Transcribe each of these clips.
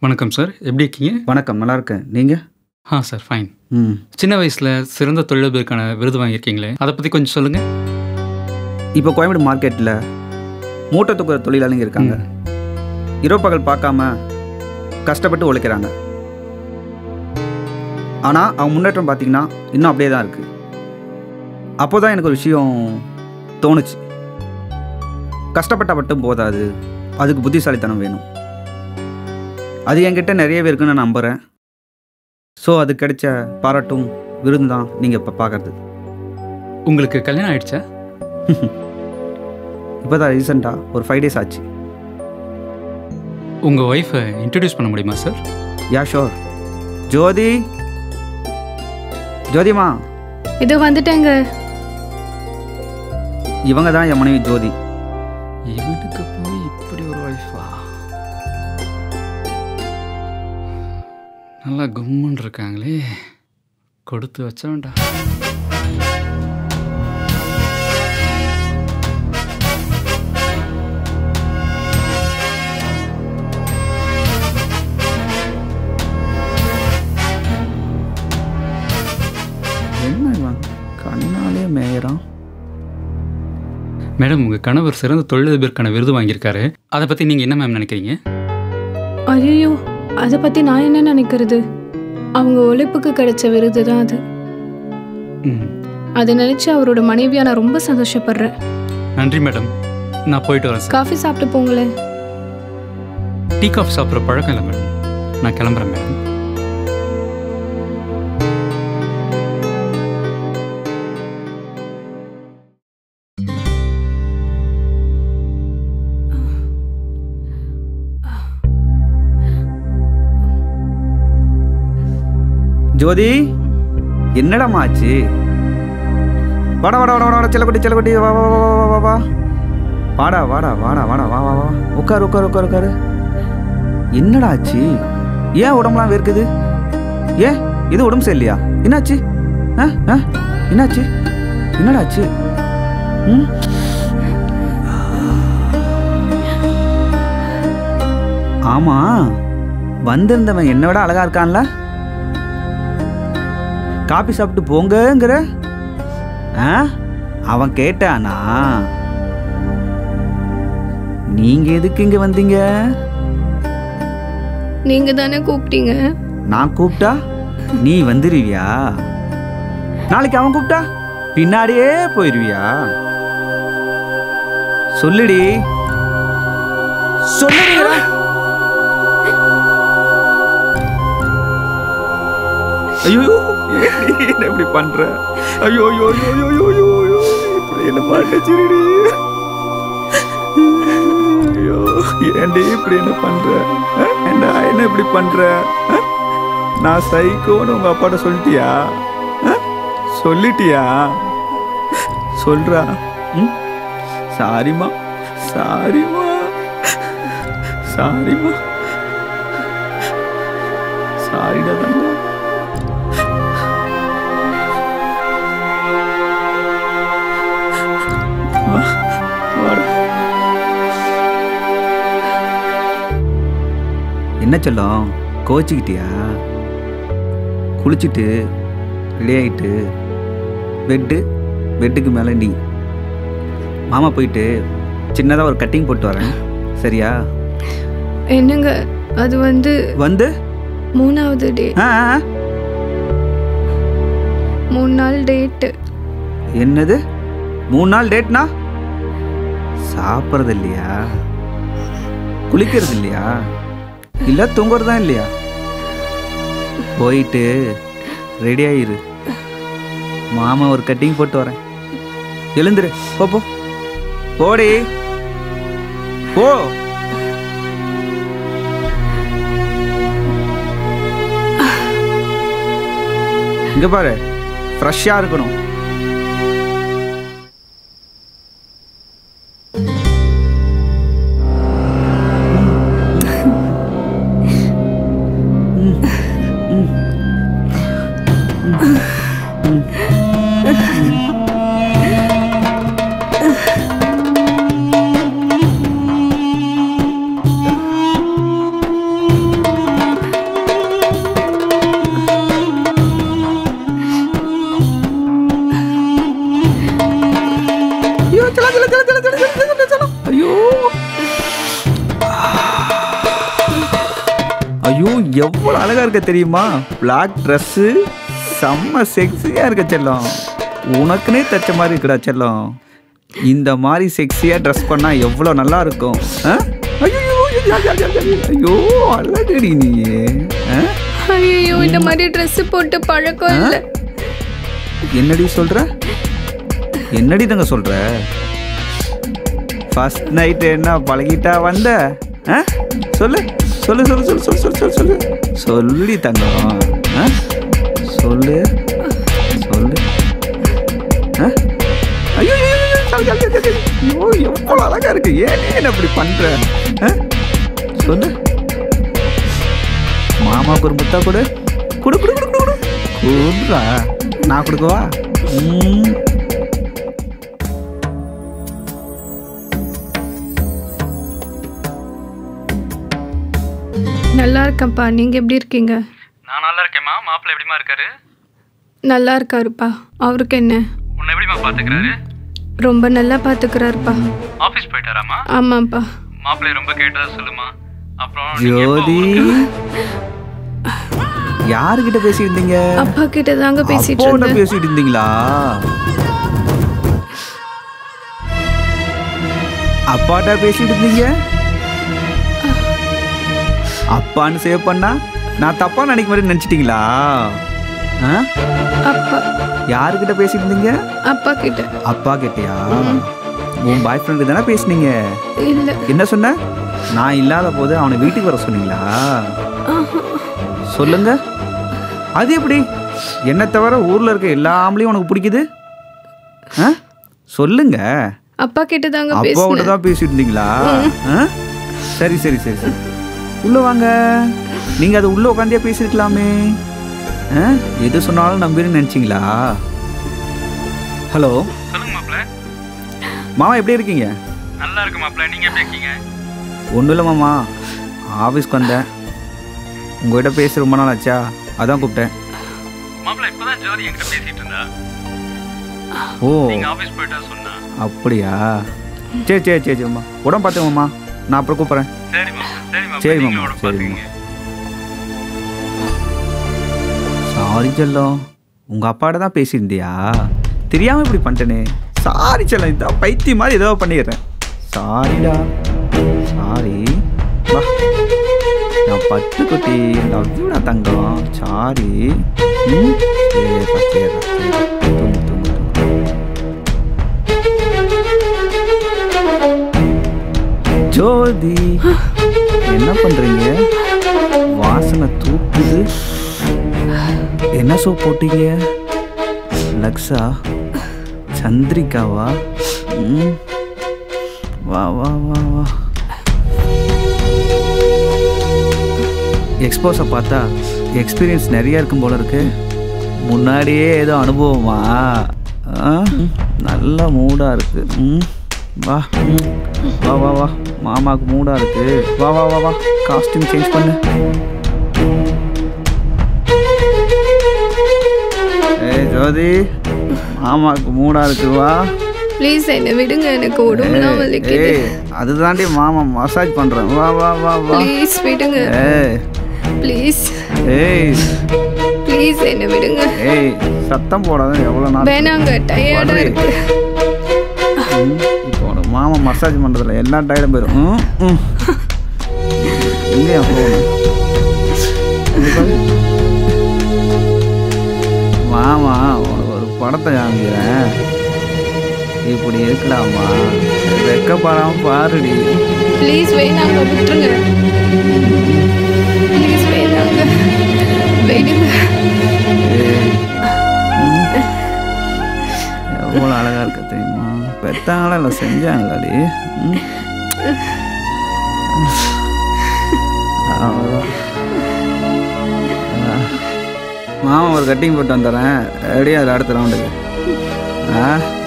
வணக்கம் சார் எப்படி இருக்கீங்க வணக்கம் நல்லா இருக்கேன் நீங்கள் ஆ சார் ஃபைன் ம் சின்ன வயசில் சிறந்த தொழிலதிபருக்கான விருது வாங்கியிருக்கீங்களே அதை பற்றி கொஞ்சம் சொல்லுங்கள் இப்போ கோயம்பேடு மார்க்கெட்டில் மூட்டை தூக்குற தொழிலாளிங்க இருக்காங்க இரவு பகல் பார்க்காம கஷ்டப்பட்டு உழைக்கிறாங்க ஆனால் அவங்க முன்னேற்றம் பார்த்தீங்கன்னா இன்னும் அப்படியே தான் இருக்குது அப்போ தான் எனக்கு ஒரு விஷயம் தோணுச்சு கஷ்டப்பட்ட மட்டும் போதாது அதுக்கு புத்திசாலித்தனம் வேணும் அது என்கிட்ட நிறையவே இருக்குன்னு நான் நம்புகிறேன் ஸோ அது கிடைச்ச பாராட்டும் விருந்து தான் நீங்கள் இப்போ பார்க்குறது உங்களுக்கு கல்யாணம் ஆயிடுச்சா இப்போ தான் ரீசெண்டாக ஒரு ஃபைவ் டேஸ் ஆச்சு உங்கள் ஒய்ஃபை இன்ட்ரடியூஸ் பண்ண முடியுமா சார் யா ஷோர் ஜோதி ஜோதிமா இது வந்துட்டேங்க இவங்க தான் என் மனைவி ஜோதி இவனுக்கு போய் இப்படி ஒரு ஒய்ஃபா நல்லா கும்முன்னு இருக்காங்களே கொடுத்து வச்ச வேண்டாம் என்ன இவன் கண்ணாலே மேயறான் மேடம் உங்கள் கணவர் சிறந்த தொழிலதிபருக்கான விருது வாங்கியிருக்காரு அதை பற்றி நீங்கள் என்ன மேம் நினைக்கிறீங்க ஐயோ அதை பத்தி நான் என்ன நினைக்கிறது அவங்க உழைப்புக்கு கிடைச்ச விருது தான் அது ம் அதை நினைச்சு அவரோட மனைவியா நான் ரொம்ப சந்தோஷப்படுறேன் நன்றி மேடம் நான் போயிட்டு வரேன் சார் காஃபி சாப்பிட்டு போங்களேன் டீ காஃபி சாப்பிட்ற பழக்கம் இல்லை மேடம் நான் கிளம்புறேன் மேடம் ஜோதி என்னடாம்மா ஆச்சு வாடா வாடா வாடா வாடா செல்லக்குட்டி செல்லக்குட்டி வா வா வா வா வா வா வாடா வாடா வாடா வாடா வா வா வா உட்காரு உட்காரு உட்காரு உட்காரு என்னடா ஆச்சு ஏன் உடம்புலாம் வேர்க்குது ஏன் இது உடம்பு சரியில்லையா என்னாச்சு ஆ ஆ என்னாச்சு என்னடா ஆச்சு ம் ஆமா வந்திருந்தவன் என்னை விட அழகா இருக்கான்ல காபி சாப்பிட்டு போங்கங்கிற ஆ அவன் கேட்டானா நீங்க எதுக்கு இங்க வந்தீங்க நீங்க தானே கூப்பிட்டீங்க நான் கூப்பிட்டா நீ வந்துருவியா நாளைக்கு அவன் கூப்பிட்டா பின்னாடியே போயிருவியா சொல்லுடி சொல்லுடி ஐயோ ஏன்டி என்ன இப்படி பண்ற ஐயோ ஐயோ ஐயோ ஐயோ ஐயோ ஐயோ ஐயோ இப்படி என்ன பண்ணிச்சிருடி ஐயோ ஏன்டி இப்படி என்ன பண்ற அஹ், ஏன்டா என்ன இப்படி பண்ற அஹ்? நான் சைக்கோன்னு உங்க அப்பாட்ட சொல்லிட்டியா அஹ்? சொல்லிட்டியா சொல்றா ம் சாரிம்மா சாரிம்மா சாரிம்மா சாரிடா தங்கம் வா, வாடா. என்ன சொல்லும் கோச்சிக்கிட்டியா குளிச்சுட்டு ரெடி ஆகிட்டு பெட்டு பெட்டுக்கு மேலே நீ மாமா போயிட்டு சின்னதாக ஒரு கட்டிங் போட்டு வரேன் சரியா என்னங்க அது வந்து வந்து மூணாவது டே ஆ ஆ, ஆ. மூணு நாள் டேட்டு என்னது மூணு நாள் டேட்னா சாப்பிட்றது இல்லையா குளிக்கிறது இல்லையா இல்லை தூங்குறதா இல்லையா போயிட்டு ரெடி ஆயிரு மாமா ஒரு கட்டிங் போட்டு வரேன் எழுந்துரு போ போ போடி போ இங்க பாரு ஃப்ரெஷ்ஷாக இருக்கணும் செல்லம், செல்லம், செல்லம், செல்லம், செல்லம், செல்லம், செல்லம். ஐயோ ஐயோ எவ்வளோ அழகா இருக்க தெரியுமா பிளாக் ட்ரெஸ்ஸு செம்ம செக்ஸியாக இருக்க செல்லம் உனக்குனே தச்ச மாதிரி இருக்குடா செல்லம் இந்த மாதிரி செக்ஸியாக ட்ரெஸ் பண்ணால் எவ்வளோ நல்லா இருக்கும் ஆ? ஐயோ ஐயோ, ஐயோ, ஐயோ, ஐயோ, ஐயோ அழகுடி நீ ஆ? ஐயோ இந்த மாதிரி Dress போட்டு பழக்கம் இல்லை என்னடி சொல்ற என்னடி தங்க சொல்ற ஃபர்ஸ்ட் நைட் என்ன பழகிட்டா வந்த ஆ? சொல்லு சொல்லு சொல்லு சொல்லு சொல்லு சொல்லு சொல்லு சொல்லு சொல்லுடி தங்கம் ஆ? சொல்லு சொல்லு ஆ? ஐயோ ஐயோ, ஐயோ, ஐயோ, ஐயோ, ஐயோ, ஐயோ, எவ்வளோ அழகா இருக்கு ஏன் என்ன அப்படி பண்ற ஆ? சொல்லு மாமாவுக்கு ஒரு முத்தா கொடு கொடு கொடு கொடு கொடு கொடுறா நான் கொடுக்கவா ம். நல்லா இருக்கேன்ப்பா நீங்க எப்படி இருக்கீங்க நான் நல்லா இருக்கேம்மா மாப்பிள்ளை எப்படிமா இருக்காரு நல்லா இருக்காருப்பா அவருக்கு என்ன உன்னை எப்படிமா பார்த்துக்கிறாரு ரொம்ப நல்லா பாத்துக்கிறாருப்பா ஆஃபீஸ் போயிட்டாராம்மா ஆமாப்பா மாப்பிள்ளை ரொம்ப கேட்டதா சொல்லுமா அப்புறம் நீங்க எப்போ ஜோதி ஊருக்கு- யாருக்கிட்ட பேசியிருந்தீங்க அப்பா கிட்ட தாங்க பேசிட்டு அப்போட இருந்தேன் பேசிட்டு இருந்தீங்களா அப்பாட்ட பேசிட்டு இருந்தீங்க அப்பான்னு சேவ் பண்ணா நான் தப்பா நினைக்க மாதிரி நினைச்சிட்டீங்களா ஆ? அப்பா யாருக்கிட்ட பேசிட்டு இருந்தீங்க அப்பா கிட்ட அப்பா கிட்டயா உன் பாய் ஃப்ரெண்டு தானே பேசுனீங்க இல்ல என்ன சொன்ன நான் இல்லாத போது அவனை வீட்டுக்கு வர சொன்னீங்களா ஆஹா. சொல்லுங்க அது எப்படி என்னை தவிர ஊர்ல இருக்க எல்லா ஆம்பளையும் உனக்கு பிடிக்குது ஆ? சொல்லுங்க அப்பா கிட்ட தாங்க அப்பாவோட பேசினேன் தான் பேசிட்டு இருந்தீங்களா ஆ? சரி சரி சரி சரி உள்ள வாங்க நீங்க அது உள்ள உட்காந்தே பேசிருக்கலாமே ஆ? எது சொன்னாலும் நம்பின்னு நினைச்சீங்களா ஹலோ சொல்லுங்க மாப்பிள்ளை மாமா எப்படி இருக்கீங்க நல்லா இருக்கு மாப்பிள்ளை நீங்க எப்படி இருக்கீங்க ஒன்றும் இல்லை மாமா ஆஃபீஸ்க்கு வந்தேன் உங்ககிட்ட பேசி ரொம்ப நாள் ஆச்சா அதான் கூப்பிட்டேன் மாப்பிள்ளை இப்பதான் ஜோதி என்கிட்ட பேசிட்டு இருந்தா ஓ நீங்க ஆஃபீஸ் போயிட்டா சொன்னா அப்படியா சரி சரி சரி சரிம்மா உடம்பு பார்த்துக்கோம்மா நான் அப்புறம் கூப்பிட்றேன் சரி மாப்பிள்ளை சரி மாப்பிள்ளை சரி நீங்களும் மாமா, உடம்பு சரி பார்த்துக்கங்க சாரி செல்லம் உங்கள் அப்பாட்ட தான் பேசியிருந்தியா தெரியாமல் இப்படி பண்ணிட்டேனே சாரி செல்லம் இதான் பைத்தியம் மாதிரி ஏதோ பண்ணிடுறேன் சாரிடா சாரி வா நான் பட்டு குட்டி லவ்யூடா தங்கம் சாரி ம் சரிப்பா சரிப்பா சரிப்பா தூங்கு தூங்கு தூங்கு ஜோதி என்ன பண்றீங்க வாசனை தூக்குது என்ன சோப் போட்டீங்க லக்ஸா சந்திரிகாவா ம். வா வா வா வா எக்ஸ்போஸை பார்த்தா எக்ஸ்பீரியன்ஸ் நிறைய இருக்கும் போல இருக்கு முன்னாடியே ஏதோ அனுபவமா ஆ? நல்ல மூடாக இருக்கு ம் வா ம். வா வா வா மாமாவுக்கு மூடாக இருக்கு வா வா வா வா காஸ்டியூம் சேஞ்ச் பண்ணு ஏய் ஜோதி மாமாவுக்கு மூடாக இருக்கு வா ப்ளீஸ் என்னை விடுங்க எனக்கு உடம்புலாம் வலிக்குது ஏய் அதுதாண்டி மாமா மசாஜ் பண்ணுறேன் வா வா வா வா ப்ளீஸ் விடுங்க ஏய் ப்ளீஸ் ஏய் ப்ளீஸ் என்னை விடுங்க ஏய் சத்தம் போடாத எவ்வளோ நாள் வேணாங்க டயர்டா வர்றேன். இருக்கு ம், இப்போ உனக்கு மாமா மசாஜ் பண்ணுறதுல எல்லா டயர்டும் போயிடும் ம், ம். எங்கேயா போகணும் மாமா உனக்கு ஒரு படத்தை காமிக்கிறேன் இப்படி இருக்கலாமா வெக்கப்படாம பாருடி ப்ளீஸ் வேணாங்க விட்டுருங்க ப்ளீஸ் வேணாங்க விடுங்க ஏய். ம். எவ்வளோ அழகா இருக்க தெரியுமா பெத்தாங்களா இல்லை செஞ்சாங்களாடி ம். அவ்வளோதான். ஆ. மாமா ஒரு கட்டிங் போட்டு வந்துடுறேன் ரெடி அதில் அடுத்த ரவுண்டுக்கு ஆ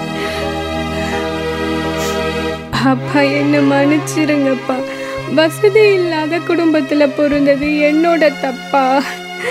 அப்பா என்ன மன்னிச்சிருங்கப்பா வசதி இல்லாத குடும்பத்துல பிறந்தது என்னோட தப்பா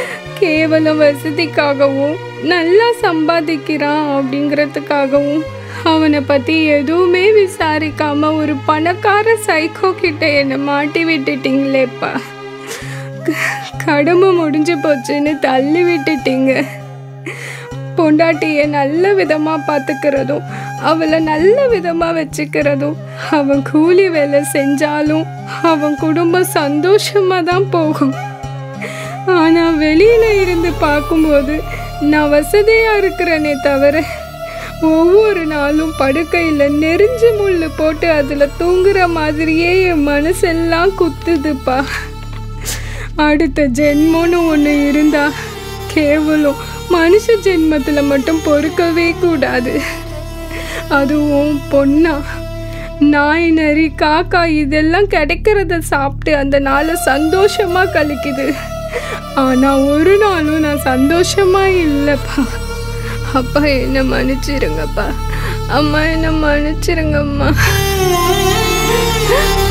கேவலம் வசதிக்காகவும் நல்லா சம்பாதிக்கிறான் அப்படிங்கிறதுக்காகவும் அவனை பற்றி எதுவுமே விசாரிக்காம ஒரு பணக்கார சைக்கோ கிட்ட என்னை மாட்டி விட்டுட்டீங்களேப்பா க- கடமை முடிஞ்சு போச்சுன்னு தள்ளி விட்டுட்டீங்க பொண்டாட்டியை நல்ல விதமாக பார்த்துக்கிறதும் அவளை நல்ல விதமாக வச்சுக்கிறதும் அவன் கூலி வேலை செஞ்சாலும் அவன் குடும்பம் சந்தோஷமாக தான் போகும் ஆனால் வெளியில் இருந்து பார்க்கும்போது நான் வசதியாக இருக்கிறேனே தவிர ஒவ்வொரு நாளும் படுக்கையில் நெறிஞ்சு முள்ளு போட்டு அதில் தூங்குற மாதிரியே என் மனசெல்லாம் குத்துதுப்பா அடுத்த ஜென்மம்னு ஒன்று இருந்தா கேவலம் மனுஷ ஜென்மத்தில் மட்டும் பொறுக்கவே கூடாது அதுவும் பொண்ணா நாய் நரி காக்கா இதெல்லாம் கிடைக்கிறத சாப்பிட்டு அந்த நாளை சந்தோஷமா கழிக்குது ஆனா ஒரு நாளும் நான் சந்தோஷமா இல்லைப்பா அப்பா என்ன மன்னிச்சிருங்கப்பா அம்மா என்ன மன்னிச்சிருங்கம்மா